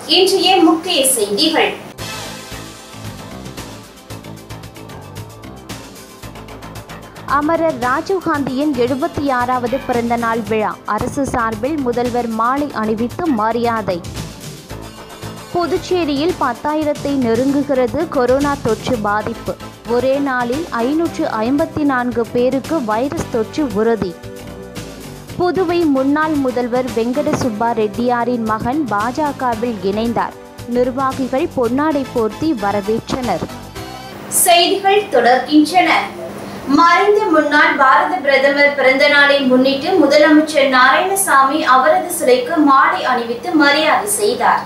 இன்றைய முக்கிய செய்திகள் அமரர் ராஜீவ்காந்தியின் எழுபத்தி ஆறாவது பிறந்த நாள் விழா அரசு சார்பில் முதல்வர் மாலை அணிவித்து மரியாதை புதுச்சேரியில் பத்தாயிரத்தை நெருங்குகிறது கொரோனா தொற்று பாதிப்பு ஒரே நாளில் ஐநூற்று ஐம்பத்தி நான்கு பேருக்கு வைரஸ் தொற்று உறுதி புதுவை முன்னாள் முதல்வர் வெங்கட சுப்பா ரெட்டியாரின் மகன் பாஜகவில் இணைந்தார் நிர்வாகிகள் பொன்னாடை போர்த்தி வரவேற்றனர் செய்திகள் தொடர்கின்றன மறைந்த முன்னாள் பாரத பிரதமர் பிறந்த நாளை முன்னிட்டு முதலமைச்சர் நாராயணசாமி அவரது சிலைக்கு மாலை அணிவித்து மரியாதை செய்தார்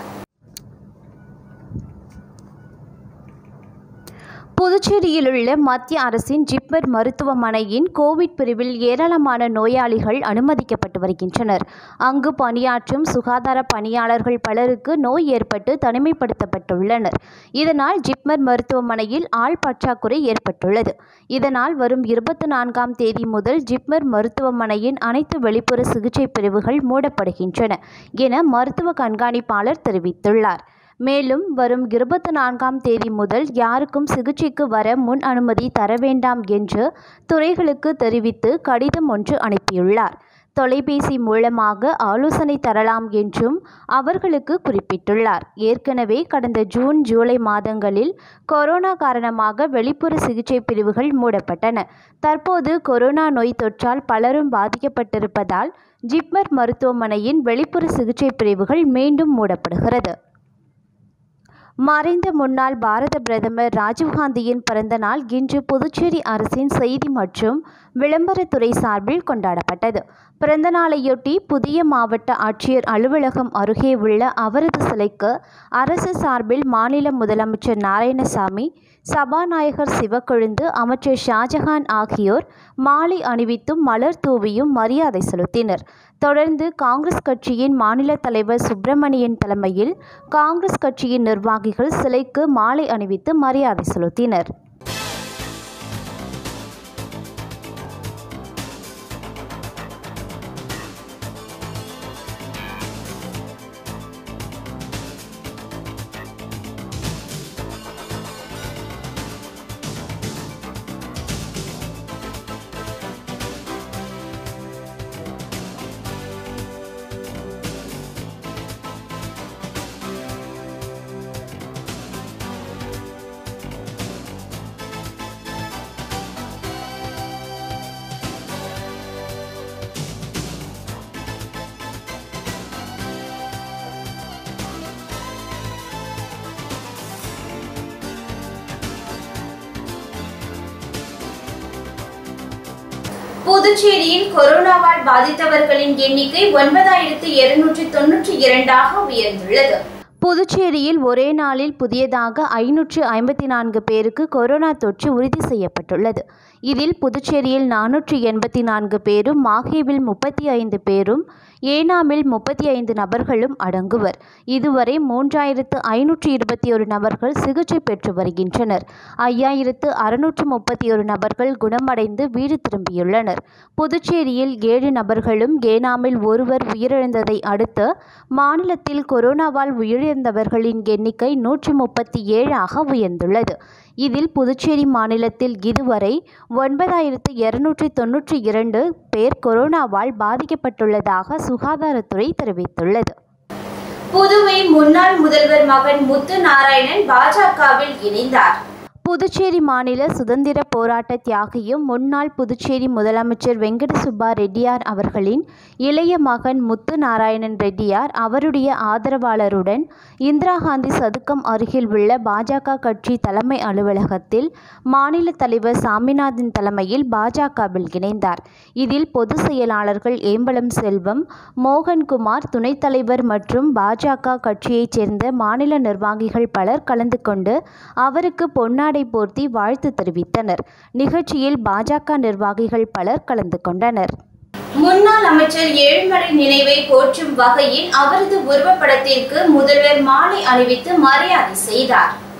புதுச்சேரியில் உள்ள மத்திய அரசின் ஜிப்மர் மருத்துவமனையின் கோவிட் பிரிவில் ஏராளமான நோயாளிகள் அனுமதிக்கப்பட்டு வருகின்றனர் அங்கு பணியாற்றும் சுகாதார பணியாளர்கள் பலருக்கு நோய் ஏற்பட்டு தனிமைப்படுத்தப்பட்டுள்ளனர் இதனால் ஜிப்மர் மருத்துவமனையில் ஆள் பற்றாக்குறை ஏற்பட்டுள்ளது இதனால் வரும் இருபத்தி நான்காம் தேதி முதல் ஜிப்மர் மருத்துவமனையின் அனைத்து வெளிப்புற சிகிச்சை பிரிவுகள் மூடப்படுகின்றன என மருத்துவ கண்காணிப்பாளர் தெரிவித்துள்ளார் மேலும் வரும் இருபத்தி நான்காம் தேதி முதல் யாருக்கும் சிகிச்சைக்கு வர முன் அனுமதி தர வேண்டாம் என்று துறைகளுக்கு தெரிவித்து கடிதம் ஒன்று அனுப்பியுள்ளார் தொலைபேசி மூலமாக ஆலோசனை தரலாம் என்றும் அவர்களுக்கு குறிப்பிட்டுள்ளார் ஏற்கனவே கடந்த ஜூன் ஜூலை மாதங்களில் கொரோனா காரணமாக வெளிப்புற சிகிச்சை பிரிவுகள் மூடப்பட்டன தற்போது கொரோனா நோய் தொற்றால் பலரும் பாதிக்கப்பட்டிருப்பதால் ஜிப்மர் மருத்துவமனையின் வெளிப்புற சிகிச்சை பிரிவுகள் மீண்டும் மூடப்படுகிறது மறைந்த முன்னாள் பாரத பிரதமர் ராஜீவ்காந்தியின் பிறந்த நாள் இன்று புதுச்சேரி அரசின் செய்தி மற்றும் விளம்பரத்துறை சார்பில் கொண்டாடப்பட்டது பிறந்த நாளையொட்டி புதிய மாவட்ட ஆட்சியர் அலுவலகம் அருகே உள்ள அவரது சிலைக்கு அரசு சார்பில் மாநில முதலமைச்சர் நாராயணசாமி சபாநாயகர் சிவக்கொழுந்து அமைச்சர் ஷாஜஹான் ஆகியோர் மாலை அணிவித்தும் மலர் தூவியும் மரியாதை செலுத்தினர் தொடர்ந்து காங்கிரஸ் கட்சியின் மாநில தலைவர் சுப்பிரமணியன் தலைமையில் காங்கிரஸ் கட்சியின் நிர்வாகிகள் சிலைக்கு மாலை அணிவித்து மரியாதை செலுத்தினர் புதுச்சேரியில் கொரோனாவால் பாதித்தவர்களின் எண்ணிக்கை ஒன்பதாயிரத்து இருநூற்றி தொன்னூற்றி இரண்டாக உயர்ந்துள்ளது புதுச்சேரியில் ஒரே நாளில் புதியதாக ஐநூற்று ஐம்பத்தி நான்கு பேருக்கு கொரோனா தொற்று உறுதி செய்யப்பட்டுள்ளது இதில் புதுச்சேரியில் நானூற்று எண்பத்தி நான்கு பேரும் மாஹேவில் முப்பத்தி ஐந்து பேரும் ஏனாமில் முப்பத்தி ஐந்து நபர்களும் அடங்குவர் இதுவரை மூன்றாயிரத்து ஐநூற்று இருபத்தி ஒரு நபர்கள் சிகிச்சை பெற்று வருகின்றனர் ஐயாயிரத்து அறுநூற்று முப்பத்தி ஒரு நபர்கள் குணமடைந்து வீடு திரும்பியுள்ளனர் புதுச்சேரியில் ஏழு நபர்களும் ஏனாமில் ஒருவர் உயிரிழந்ததை அடுத்து மாநிலத்தில் கொரோனாவால் உயிரிழந்தவர்களின் எண்ணிக்கை நூற்றி முப்பத்தி ஏழாக உயர்ந்துள்ளது இதில் புதுச்சேரி மாநிலத்தில் இதுவரை ஒன்பதாயிரத்து இருநூற்றி தொன்னூற்றி இரண்டு பேர் கொரோனாவால் பாதிக்கப்பட்டுள்ளதாக சுகாதாரத்துறை தெரிவித்துள்ளது புதுவை முன்னாள் முதல்வர் மகன் முத்து நாராயணன் பாஜகவில் இணைந்தார் புதுச்சேரி மாநில சுதந்திர போராட்ட தியாகியும் முன்னாள் புதுச்சேரி முதலமைச்சர் வெங்கட சுப்பா ரெட்டியார் அவர்களின் இளைய மகன் முத்து நாராயணன் ரெட்டியார் அவருடைய ஆதரவாளருடன் இந்திரா காந்தி சதுக்கம் அருகில் உள்ள பாஜக கட்சி தலைமை அலுவலகத்தில் மாநில தலைவர் சாமிநாதன் தலைமையில் பாஜகவில் இணைந்தார் இதில் பொதுச் செயலாளர்கள் ஏம்பலம் செல்வம் மோகன்குமார் துணைத் தலைவர் மற்றும் பாஜக கட்சியைச் சேர்ந்த மாநில நிர்வாகிகள் பலர் கலந்து கொண்டு அவருக்கு பொன்னாடை போர்த்தி வாழ்த்து தெரிவித்தனர் நிகழ்ச்சியில் பாஜக நிர்வாகிகள் பலர் கலந்து கொண்டனர் முன்னாள் அமைச்சர் ஏழுமலை நினைவை போற்றும் வகையில் அவரது உருவப்படத்திற்கு முதல்வர் மாலை அணிவித்து மரியாதை செய்தார்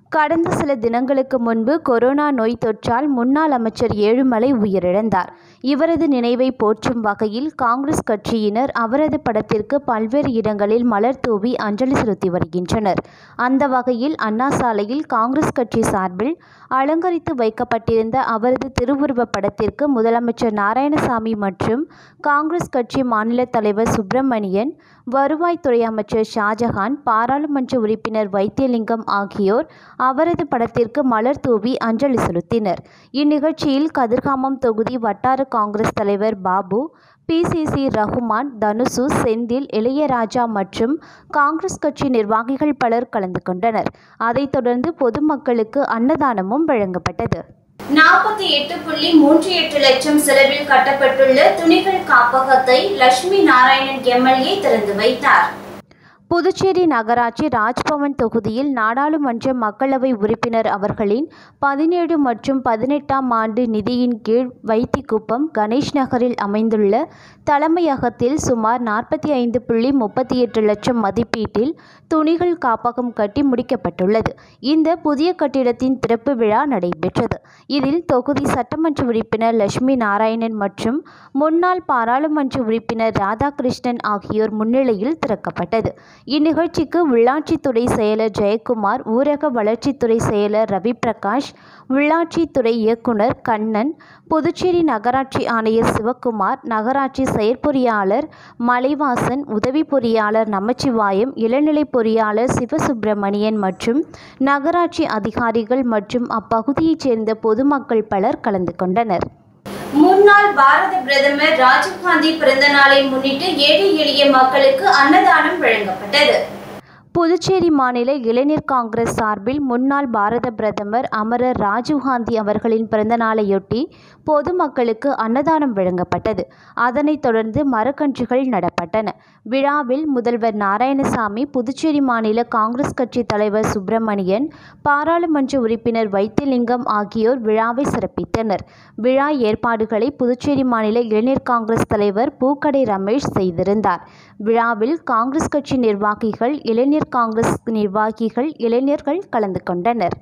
கடந்த சில தினங்களுக்கு முன்பு கொரோனா நோய் தொற்றால் முன்னாள் அமைச்சர் ஏழுமலை உயிரிழந்தார் இவரது நினைவை போற்றும் வகையில் காங்கிரஸ் கட்சியினர் அவரது படத்திற்கு பல்வேறு இடங்களில் மலர் தூவி அஞ்சலி செலுத்தி வருகின்றனர் அந்த வகையில் அண்ணா சாலையில் காங்கிரஸ் கட்சி சார்பில் அலங்கரித்து வைக்கப்பட்டிருந்த அவரது திருவுருவப் படத்திற்கு முதலமைச்சர் நாராயணசாமி மற்றும் காங்கிரஸ் கட்சி மாநில தலைவர் சுப்பிரமணியன் வருவாய்த்துறை அமைச்சர் ஷாஜஹான் பாராளுமன்ற உறுப்பினர் வைத்தியலிங்கம் ஆகியோர் அவரது படத்திற்கு மலர் தூவி அஞ்சலி செலுத்தினர் இந்நிகழ்ச்சியில் கதிர்காமம் தொகுதி வட்டார காங்கிரஸ் தலைவர் பாபு பிசிசி ரகுமான் தனுசு செந்தில் இளையராஜா மற்றும் காங்கிரஸ் கட்சி நிர்வாகிகள் பலர் கலந்து கொண்டனர் அதைத் தொடர்ந்து பொதுமக்களுக்கு அன்னதானமும் வழங்கப்பட்டது நாற்பத்தி எட்டு புள்ளி மூன்று எட்டு லட்சம் செலவில் கட்டப்பட்டுள்ள துணிகள் காப்பகத்தை லட்சுமி நாராயணன் எம்எல்ஏ திறந்து வைத்தார் புதுச்சேரி நகராட்சி ராஜ்பவன் தொகுதியில் நாடாளுமன்ற மக்களவை உறுப்பினர் அவர்களின் பதினேழு மற்றும் பதினெட்டாம் ஆண்டு நிதியின் கீழ் வைத்திக்குப்பம் கணேஷ் நகரில் அமைந்துள்ள தலைமையகத்தில் சுமார் நாற்பத்தி ஐந்து புள்ளி முப்பத்தி எட்டு லட்சம் மதிப்பீட்டில் துணிகள் காப்பகம் கட்டி முடிக்கப்பட்டுள்ளது இந்த புதிய கட்டிடத்தின் திறப்பு விழா நடைபெற்றது இதில் தொகுதி சட்டமன்ற உறுப்பினர் லட்சுமி நாராயணன் மற்றும் முன்னாள் பாராளுமன்ற உறுப்பினர் ராதாகிருஷ்ணன் ஆகியோர் முன்னிலையில் திறக்கப்பட்டது இந்நிகழ்ச்சிக்கு உள்ளாட்சித்துறை செயலர் ஜெயக்குமார் ஊரக வளர்ச்சித்துறை செயலர் ரவி பிரகாஷ் உள்ளாட்சித்துறை இயக்குனர் கண்ணன் புதுச்சேரி நகராட்சி ஆணையர் சிவக்குமார் நகராட்சி செயற்பொறியாளர் மலைவாசன் உதவி பொறியாளர் நமச்சிவாயம் இளநிலை பொறியாளர் சிவசுப்பிரமணியன் மற்றும் நகராட்சி அதிகாரிகள் மற்றும் அப்பகுதியைச் சேர்ந்த பொதுமக்கள் பலர் கலந்து கொண்டனர் முன்னாள் பாரத பிரதமர் ராஜீவ்காந்தி பிறந்த நாளை முன்னிட்டு ஏழை எளிய மக்களுக்கு அன்னதானம் வழங்கப்பட்டது புதுச்சேரி மாநில இளைஞர் காங்கிரஸ் சார்பில் முன்னாள் பாரத பிரதமர் அமரர் ராஜீவ்காந்தி அவர்களின் பிறந்தநாளையொட்டி பொதுமக்களுக்கு அன்னதானம் வழங்கப்பட்டது அதனைத் தொடர்ந்து மரக்கன்றுகள் நடப்பட்டன விழாவில் முதல்வர் நாராயணசாமி புதுச்சேரி மாநில காங்கிரஸ் கட்சி தலைவர் சுப்பிரமணியன் பாராளுமன்ற உறுப்பினர் வைத்திலிங்கம் ஆகியோர் விழாவை சிறப்பித்தனர் விழா ஏற்பாடுகளை புதுச்சேரி மாநில இளைஞர் காங்கிரஸ் தலைவர் பூக்கடை ரமேஷ் செய்திருந்தார் விழாவில் காங்கிரஸ் கட்சி நிர்வாகிகள் இளைஞர் காங்கிரஸ் நிர்வாகிகள் இளைஞர்கள் கலந்து கொண்டனர்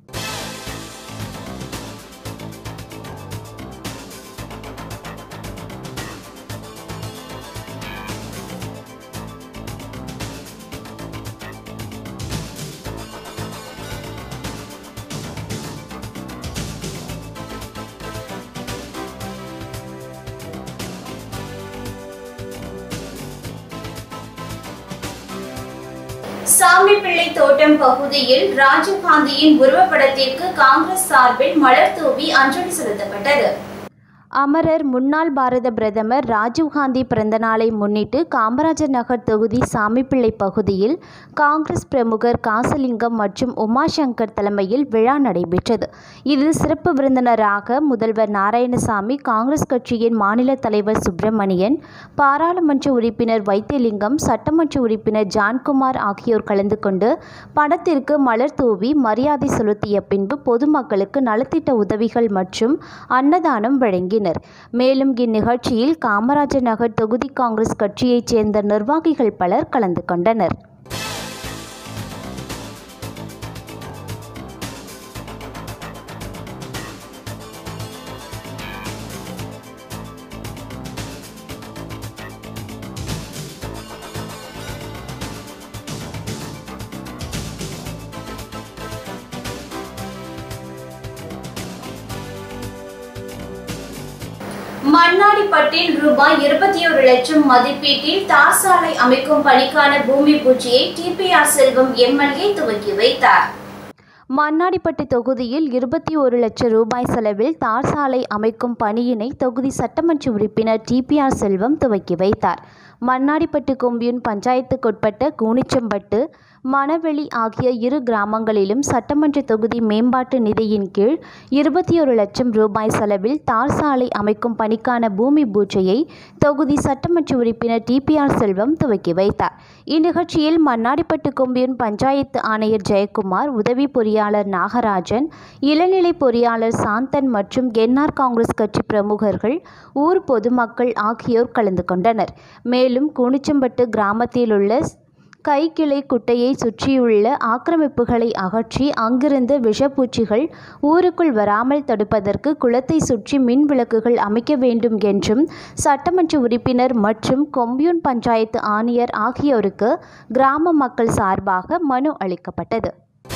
சாமிப்பிள்ளை தோட்டம் பகுதியில் ராஜீவ்காந்தியின் உருவப்படத்திற்கு காங்கிரஸ் சார்பில் மலர் தூவி அஞ்சலி செலுத்தப்பட்டது அமரர் முன்னாள் பாரத பிரதமர் ராஜீவ்காந்தி பிறந்தநாளை முன்னிட்டு காமராஜர் நகர் தொகுதி சாமிப்பிள்ளை பகுதியில் காங்கிரஸ் பிரமுகர் காசலிங்கம் மற்றும் உமாசங்கர் தலைமையில் விழா நடைபெற்றது இதில் சிறப்பு விருந்தினராக முதல்வர் நாராயணசாமி காங்கிரஸ் கட்சியின் மாநில தலைவர் சுப்பிரமணியன் பாராளுமன்ற உறுப்பினர் வைத்தியலிங்கம் சட்டமன்ற உறுப்பினர் ஜான்குமார் ஆகியோர் கலந்து கொண்டு படத்திற்கு மலர் தூவி மரியாதை செலுத்திய பின்பு பொதுமக்களுக்கு நலத்திட்ட உதவிகள் மற்றும் அன்னதானம் வழங்கினர் மேலும் இந்நிகழ்ச்சியில் காமராஜர் நகர் தொகுதி காங்கிரஸ் கட்சியைச் சேர்ந்த நிர்வாகிகள் பலர் கலந்து கொண்டனர் மண்ணாடிப்பட்டில் ரூபாய் இருபத்தி ஒரு லட்சம் மதிப்பீட்டில் தார் சாலை அமைக்கும் பணிக்கான பூமி பூஜையை டிபிஆர் செல்வம் எம்எல்ஏ துவக்கி வைத்தார் மண்ணாடிப்பட்டு தொகுதியில் இருபத்தி ஒரு லட்சம் ரூபாய் செலவில் தார் சாலை அமைக்கும் பணியினை தொகுதி சட்டமன்ற உறுப்பினர் டிபிஆர் செல்வம் துவக்கி வைத்தார் மண்ணாடிப்பட்டு கொம்பியூன் பஞ்சாயத்துக்குட்பட்ட கூனிச்சம்பட்டு மணவெளி ஆகிய இரு கிராமங்களிலும் சட்டமன்ற தொகுதி மேம்பாட்டு நிதியின் கீழ் இருபத்தி ஒரு லட்சம் ரூபாய் செலவில் தார் சாலை அமைக்கும் பணிக்கான பூமி பூஜையை தொகுதி சட்டமன்ற உறுப்பினர் டிபிஆர் செல்வம் துவக்கி வைத்தார் இந்நிகழ்ச்சியில் மண்ணாடிப்பட்டு கொம்பியூன் பஞ்சாயத்து ஆணையர் ஜெயக்குமார் உதவி பொறியாளர் நாகராஜன் இளநிலை பொறியாளர் சாந்தன் மற்றும் என்ஆர் காங்கிரஸ் கட்சி பிரமுகர்கள் ஊர் பொதுமக்கள் ஆகியோர் கலந்து கொண்டனர் மேலும் கூனிச்சம்பட்டு கிராமத்தில் உள்ள கைக்கிளை குட்டையை சுற்றியுள்ள ஆக்கிரமிப்புகளை அகற்றி அங்கிருந்த விஷப்பூச்சிகள் ஊருக்குள் வராமல் தடுப்பதற்கு குளத்தை சுற்றி மின் விளக்குகள் அமைக்க வேண்டும் என்றும் சட்டமன்ற உறுப்பினர் மற்றும் கொம்யூன் பஞ்சாயத்து ஆணையர் ஆகியோருக்கு கிராம மக்கள் சார்பாக மனு அளிக்கப்பட்டது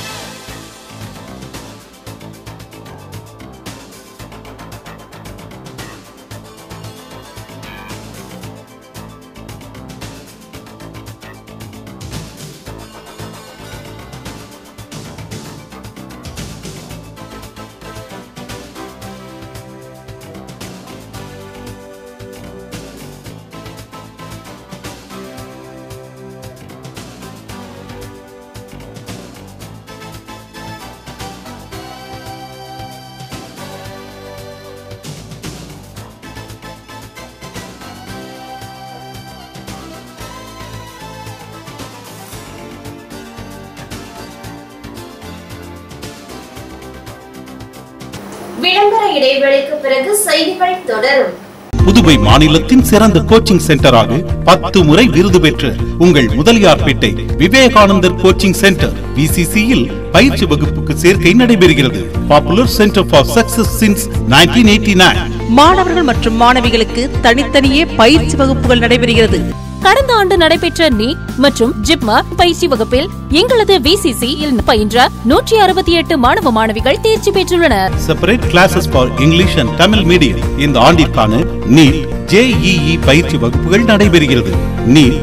விளம்பர இடைவேளைக்கு பிறகு செய்திகள் தொடரும் புதுவை மாநிலத்தின் சிறந்த கோச்சிங் சென்டராக பத்து முறை விருது பெற்று உங்கள் முதலியார்பேட்டை விவேகானந்தர் கோச்சிங் சென்டர் விசிசியில் பயிற்சி வகுப்புக்கு சேர்க்கை நடைபெறுகிறது popular centre for success since 1989 மாணவர்கள் மற்றும் மாணவிகளுக்கு தனித்தனியே பயிற்சி வகுப்புகள் நடைபெறுகிறது கடந்த ஆண்டு நடைபெற்ற நீட் மற்றும் ஜிப்மா பயிற்சி வகுப்பில் எங்களது விசிசி யில் பயின்ற நூற்றி அறுபத்தி எட்டு மாணவ மாணவிகள் தேர்ச்சி பெற்றுள்ளனர் separate classes for English and Tamil medium இந்த ஆண்டிற்கான நீட் ஜேஇஇ பயிற்சி வகுப்புகள் நடைபெறுகிறது NEET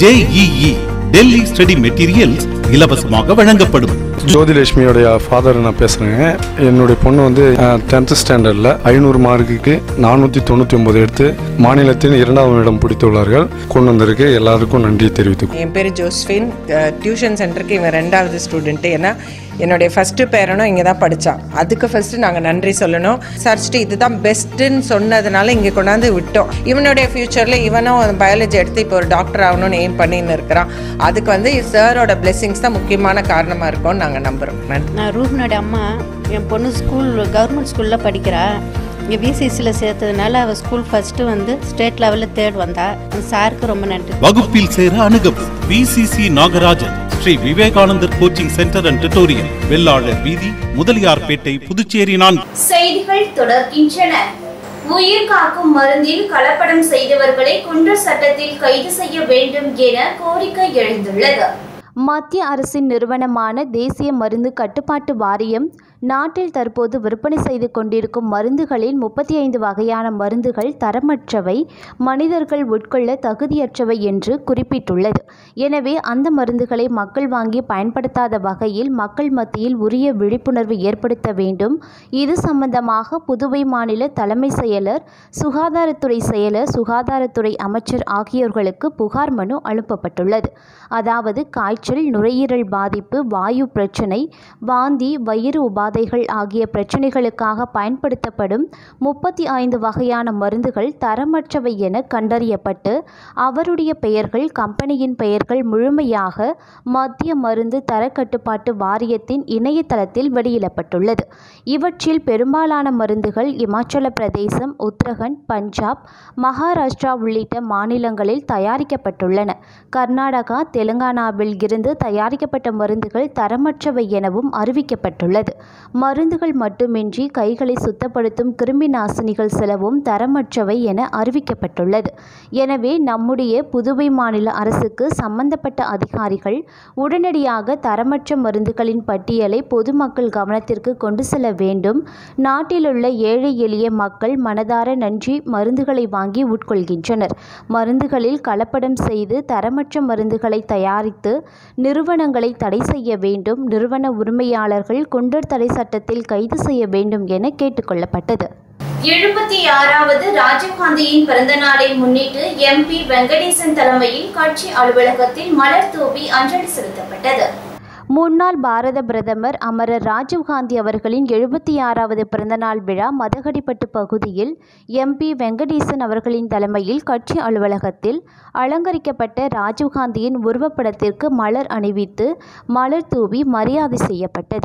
JEE Delhi study materials இலவசமாக வழங்கப்படும் ஜோதிலட்சுமியோடைய ஃபாதர் நான் பேசுகிறேங்க என்னுடைய பொண்ணு வந்து டென்த் ஸ்டாண்டர்டில் ஐநூறு மார்க்குக்கு நானூற்றி தொண்ணூற்றி ஒன்பது எடுத்து மாநிலத்தின் இரண்டாவது இடம் பிடித்துள்ளார்கள் கொண்டு வந்திருக்கு எல்லாருக்கும் நன்றி தெரிவித்துக் என் பேர் ஜோஸ்ஃபின் டியூஷன் சென்டருக்கு இவன் ரெண்டாவது ஸ்டூடெண்ட்டு ஏன்னா என்னுடைய ஃபஸ்ட்டு பேரனும் இங்கே தான் படித்தான் அதுக்கு ஃபஸ்ட்டு நாங்கள் நன்றி சொல்லணும் சர்ச்சிட்டு இதுதான் பெஸ்ட்டுன்னு சொன்னதுனால இங்கே கொண்டாந்து விட்டோம் இவனுடைய ஃப்யூச்சரில் இவனும் பயாலஜி எடுத்து இப்போ ஒரு டாக்டர் ஆகணும்னு எய்ம் பண்ணின்னு இருக்கிறான் அதுக்கு வந்து சாரோட பிளெஸிங்ஸ் தான் முக்கியமான காரணமாக இருக்கும்னு நாங்கள் நம்புகிறோம் நன்றி நான் ரூபினோட அம்மா என் பொண்ணு ஸ்கூல் கவர்மெண்ட் ஸ்கூலில் படிக்கிறா இங்கே விசிசியில் சேர்த்ததுனால அவள் ஸ்கூல் ஃபஸ்ட்டு வந்து ஸ்டேட் லெவலில் தேர்ட் வந்தா அந்த சாருக்கு ரொம்ப நன்றி வகுப்பில் சேர அணுகவும் VCC Nagarajan Sri Vivekanandar coaching centre and tutorial Vellalar வீதி முதலியார்பேட்டை புதுச்சேரி நான்கு செய்திகள் தொடர்கின்றன உயிர் காக்கும் மருந்தில் கலப்படம் செய்தவர்களை குன்ற சட்டத்தில் கைது செய்ய வேண்டும் என கோரிக்கை எழுந்துள்ளது மத்திய அரசின் நிறுவனமான தேசிய மருந்து கட்டுப்பாட்டு வாரியம் நாட்டில் தற்போது விற்பனை செய்து கொண்டிருக்கும் மருந்துகளில் முப்பத்தி ஐந்து வகையான மருந்துகள் தரமற்றவை மனிதர்கள் உட்கொள்ள தகுதியற்றவை என்று குறிப்பிட்டுள்ளது எனவே அந்த மருந்துகளை மக்கள் வாங்கி பயன்படுத்தாத வகையில் மக்கள் மத்தியில் உரிய விழிப்புணர்வு ஏற்படுத்த வேண்டும் இது சம்பந்தமாக புதுவை மாநில தலைமை செயலர் சுகாதாரத்துறை செயலர் சுகாதாரத்துறை அமைச்சர் ஆகியோர்களுக்கு புகார் மனு அனுப்பப்பட்டுள்ளது அதாவது காய்ச்சல் நுரையீரல் பாதிப்பு வாயு பிரச்சனை வாந்தி வயிறு உபாதைகள் ஆகிய பிரச்சனைகளுக்காக பயன்படுத்தப்படும் முப்பத்தி ஐந்து வகையான மருந்துகள் தரமற்றவை என கண்டறியப்பட்டு அவருடைய பெயர்கள் கம்பெனியின் பெயர்கள் முழுமையாக மத்திய மருந்து தரக்கட்டுப்பாட்டு வாரியத்தின் இணையதளத்தில் வெளியிடப்பட்டுள்ளது இவற்றில் பெரும்பாலான மருந்துகள் இமாச்சல பிரதேசம் உத்தரகண்ட் பஞ்சாப் மகாராஷ்டிரா உள்ளிட்ட மாநிலங்களில் தயாரிக்கப்பட்டுள்ளன கர்நாடகா தெலுங்கானாவில் இருந்து தயாரிக்கப்பட்ட மருந்துகள் தரமற்றவை எனவும் அறிவிக்கப்பட்டுள்ளது மருந்துகள் மட்டுமின்றி கைகளை சுத்தப்படுத்தும் கிருமி நாசினிகள் சிலவும் தரமற்றவை என அறிவிக்கப்பட்டுள்ளது எனவே நம்முடைய புதுவை மாநில அரசுக்கு சம்பந்தப்பட்ட அதிகாரிகள் உடனடியாக தரமற்ற மருந்துகளின் பட்டியலை பொதுமக்கள் கவனத்திற்கு கொண்டு செல்ல வேண்டும் நாட்டிலுள்ள ஏழை எளிய மக்கள் மனதார நன்றி மருந்துகளை வாங்கி உட்கொள்கின்றனர் மருந்துகளில் கலப்படம் செய்து தரமற்ற மருந்துகளை தயாரித்து நிறுவனங்களை தடை செய்ய வேண்டும் நிறுவன உரிமையாளர்கள் குண்டர் தடை சட்டத்தில் கைது செய்ய வேண்டும் என கேட்டுக்கொள்ளப்பட்டது எழுபத்தி ஆறாவது ராஜீவ்காந்தியின் பிறந்த நாளை முன்னிட்டு எம்பி வெங்கடேசன் தலைமையில் கட்சி அலுவலகத்தில் மலர் தூவி அஞ்சலி செலுத்தப்பட்டது முன்னாள் பாரத பிரதமர் அமரர் ராஜீவ்காந்தி அவர்களின் எழுபத்தி ஆறாவது பிறந்தநாள் விழா மதகடிப்பட்டு பகுதியில் எம்பி வெங்கடேசன் அவர்களின் தலைமையில் கட்சி அலுவலகத்தில் அலங்கரிக்கப்பட்ட ராஜீவ்காந்தியின் உருவப்படத்திற்கு மலர் அணிவித்து மலர் தூவி மரியாதை செய்யப்பட்டது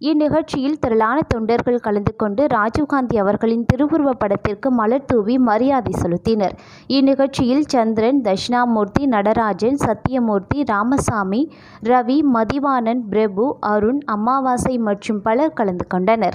இந்நிகழ்ச்சியில் திரளான தொண்டர்கள் கலந்து கொண்டு ராஜீவ்காந்தி அவர்களின் திருவுருவப் படத்திற்கு மலர் தூவி மரியாதை செலுத்தினர் இந்நிகழ்ச்சியில் சந்திரன் தட்சிணாமூர்த்தி நடராஜன் சத்தியமூர்த்தி ராமசாமி ரவி மதிவாணன் பிரபு அருண் அமாவாசை மற்றும் பலர் கலந்து கொண்டனர்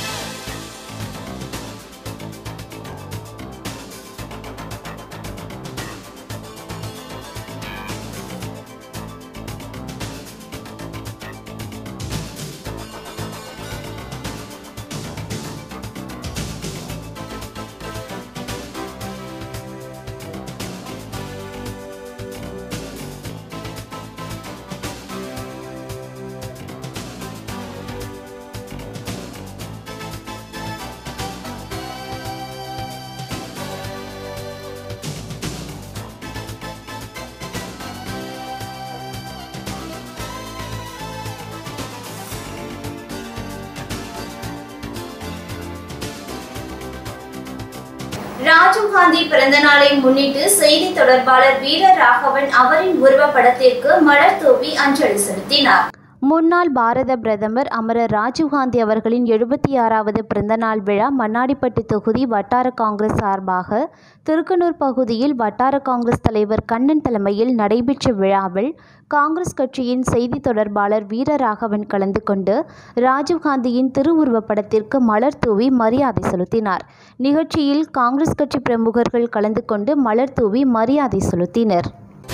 ராஜீவ்காந்தி பிறந்த நாளை முன்னிட்டு செய்தி தொடர்பாளர் வீர ராகவன் அவரின் உருவப்படத்திற்கு மலர் தூவி அஞ்சலி செலுத்தினார் முன்னாள் பாரத பிரதமர் அமரர் ராஜீவ்காந்தி அவர்களின் எழுபத்தி ஆறாவது பிறந்தநாள் விழா மண்ணாடிப்பட்டு தொகுதி வட்டார காங்கிரஸ் சார்பாக திருக்கனூர் பகுதியில் வட்டார காங்கிரஸ் தலைவர் கண்ணன் தலைமையில் நடைபெற்ற விழாவில் காங்கிரஸ் கட்சியின் செய்தி தொடர்பாளர் வீரராகவன் கலந்து கொண்டு ராஜீவ்காந்தியின் திருவுருவப் படத்திற்கு மலர் தூவி மரியாதை செலுத்தினார் நிகழ்ச்சியில் காங்கிரஸ் கட்சி பிரமுகர்கள் கலந்து கொண்டு மலர் தூவி மரியாதை செலுத்தினர்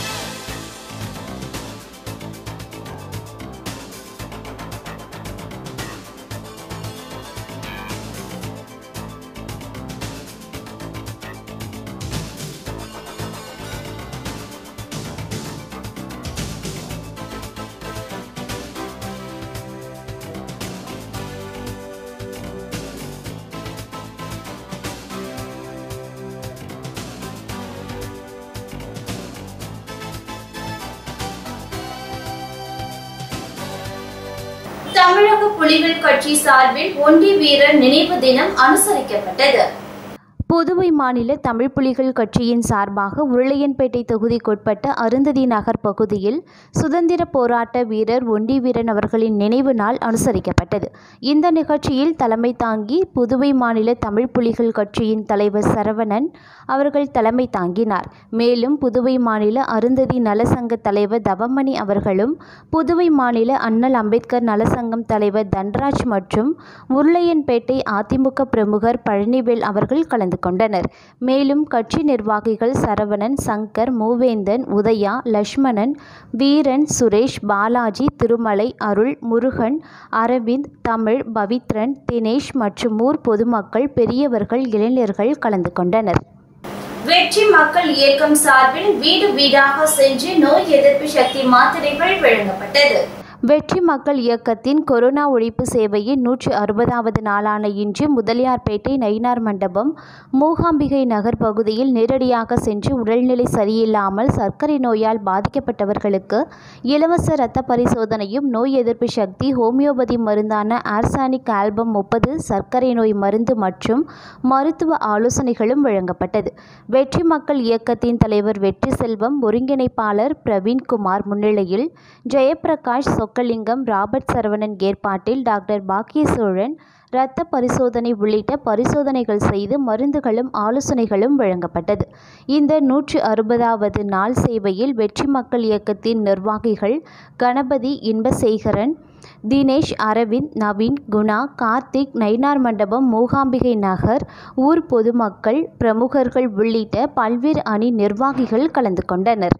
தமிழக புலிகள் கட்சி சார்பில் ஒண்டி வீரர் நினைவு தினம் அனுசரிக்கப்பட்டது புதுவை மாநில தமிழ் புலிகள் கட்சியின் சார்பாக உருளையன்பேட்டை தொகுதிக்குட்பட்ட அருந்ததி நகர் பகுதியில் சுதந்திர போராட்ட வீரர் ஒண்டி வீரன் அவர்களின் நினைவு நாள் அனுசரிக்கப்பட்டது இந்த நிகழ்ச்சியில் தலைமை தாங்கி புதுவை மாநில தமிழ் புலிகள் கட்சியின் தலைவர் சரவணன் அவர்கள் தலைமை தாங்கினார் மேலும் புதுவை மாநில அருந்ததி நலசங்க தலைவர் தவமணி அவர்களும் புதுவை மாநில அண்ணல் அம்பேத்கர் நலசங்கம் தலைவர் தன்ராஜ் மற்றும் உருளையன்பேட்டை அதிமுக பிரமுகர் பழனிவேல் அவர்கள் கலந்து கொண்டனர் மேலும் கட்சி நிர்வாகிகள் சரவணன் சங்கர் மூவேந்தன் உதயா லட்சுமணன் வீரன் சுரேஷ் பாலாஜி திருமலை அருள் முருகன் அரவிந்த் தமிழ் பவித்ரன் தினேஷ் மற்றும் ஊர் பொதுமக்கள் பெரியவர்கள் இளைஞர்கள் கலந்து கொண்டனர் வெற்றி மக்கள் இயக்கம் சார்பில் வீடு வீடாக சென்று நோய் எதிர்ப்பு சக்தி மாத்திரைகள் வழங்கப்பட்டது வெற்றி மக்கள் இயக்கத்தின் கொரோனா ஒழிப்பு சேவையின் நூற்றி அறுபதாவது நாளான இன்று முதலியார்பேட்டை நயினார் மண்டபம் மூகாம்பிகை நகர் பகுதியில் நேரடியாக சென்று உடல்நிலை சரியில்லாமல் சர்க்கரை நோயால் பாதிக்கப்பட்டவர்களுக்கு இலவச இரத்த பரிசோதனையும் நோய் எதிர்ப்பு சக்தி ஹோமியோபதி மருந்தான ஆர்சானிக் ஆல்பம் முப்பது சர்க்கரை நோய் மருந்து மற்றும் மருத்துவ ஆலோசனைகளும் வழங்கப்பட்டது வெற்றி மக்கள் இயக்கத்தின் தலைவர் வெற்றி செல்வம் ஒருங்கிணைப்பாளர் பிரவீன்குமார் முன்னிலையில் ஜெயப்பிரகாஷ் சொக்கலிங்கம் ராபர்ட் சரவணன் ஏற்பாட்டில் டாக்டர் பாக்கியசோழன் இரத்த பரிசோதனை உள்ளிட்ட பரிசோதனைகள் செய்து மருந்துகளும் ஆலோசனைகளும் வழங்கப்பட்டது இந்த நூற்று அறுபதாவது நாள் சேவையில் வெற்றி மக்கள் இயக்கத்தின் நிர்வாகிகள் கணபதி இன்பசேகரன் தினேஷ் அரவிந்த் நவீன் குணா கார்த்திக் நயினார் மண்டபம் மூகாம்பிகை நகர் ஊர் பொதுமக்கள் பிரமுகர்கள் உள்ளிட்ட பல்வேறு அணி நிர்வாகிகள் கலந்து கொண்டனர்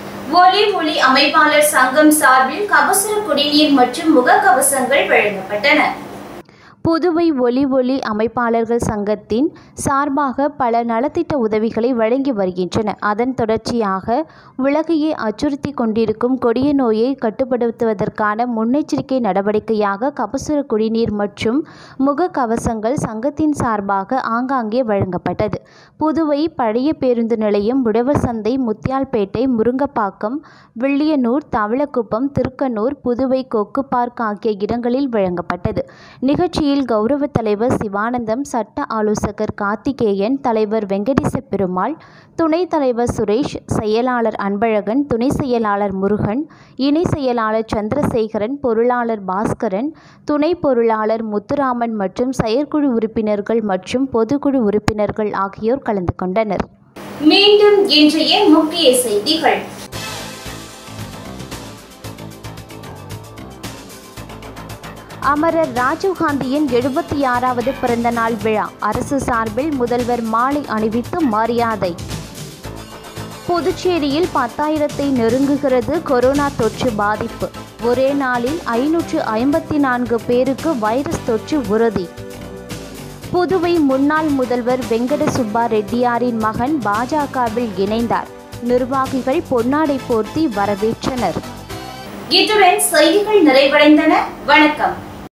ஒலி ஒளி அமைப்பாளர் சங்கம் சார்பில் கபசுர குடிநீர் மற்றும் முகக்கவசங்கள் வழங்கப்பட்டன புதுவை ஒலி ஒளி அமைப்பாளர்கள் சங்கத்தின் சார்பாக பல நலத்திட்ட உதவிகளை வழங்கி வருகின்றன அதன் தொடர்ச்சியாக உலகையே அச்சுறுத்தி கொண்டிருக்கும் கொடிய நோயை கட்டுப்படுத்துவதற்கான முன்னெச்சரிக்கை நடவடிக்கையாக கபசுர குடிநீர் மற்றும் முகக்கவசங்கள் சங்கத்தின் சார்பாக ஆங்காங்கே வழங்கப்பட்டது புதுவை பழைய பேருந்து நிலையம் உழவர் சந்தை முத்தியால்பேட்டை முருங்கப்பாக்கம் வில்லியனூர் தவளக்குப்பம் திருக்கனூர் புதுவை கொக்கு பார்க் ஆகிய இடங்களில் வழங்கப்பட்டது நிகழ்ச்சியில் நிகழ்ச்சியில் கௌரவ தலைவர் சிவானந்தம் சட்ட ஆலோசகர் கார்த்திகேயன் தலைவர் வெங்கடேச பெருமாள் துணைத் தலைவர் சுரேஷ் செயலாளர் அன்பழகன் துணை செயலாளர் முருகன் இணை செயலாளர் சந்திரசேகரன் பொருளாளர் பாஸ்கரன் துணை பொருளாளர் முத்துராமன் மற்றும் செயற்குழு உறுப்பினர்கள் மற்றும் பொதுக்குழு உறுப்பினர்கள் ஆகியோர் கலந்து கொண்டனர் மீண்டும் இன்றைய முக்கிய செய்திகள் அமரர் ராஜீவ்காந்தியின் எழுபத்தி ஆறாவது பிறந்த நாள் விழா அரசு சார்பில் முதல்வர் மாலை அணிவித்து மரியாதை புதுச்சேரியில் பத்தாயிரத்தை நெருங்குகிறது கொரோனா தொற்று பாதிப்பு ஒரே நாளில் ஐநூற்று ஐம்பத்தி நான்கு பேருக்கு வைரஸ் தொற்று உறுதி புதுவை முன்னாள் முதல்வர் வெங்கட சுப்பா ரெட்டியாரின் மகன் பாஜகவில் இணைந்தார் நிர்வாகிகள் பொன்னாடை போர்த்தி வரவேற்றனர் இத்துடன் செய்திகள் நிறைவடைந்தன வணக்கம்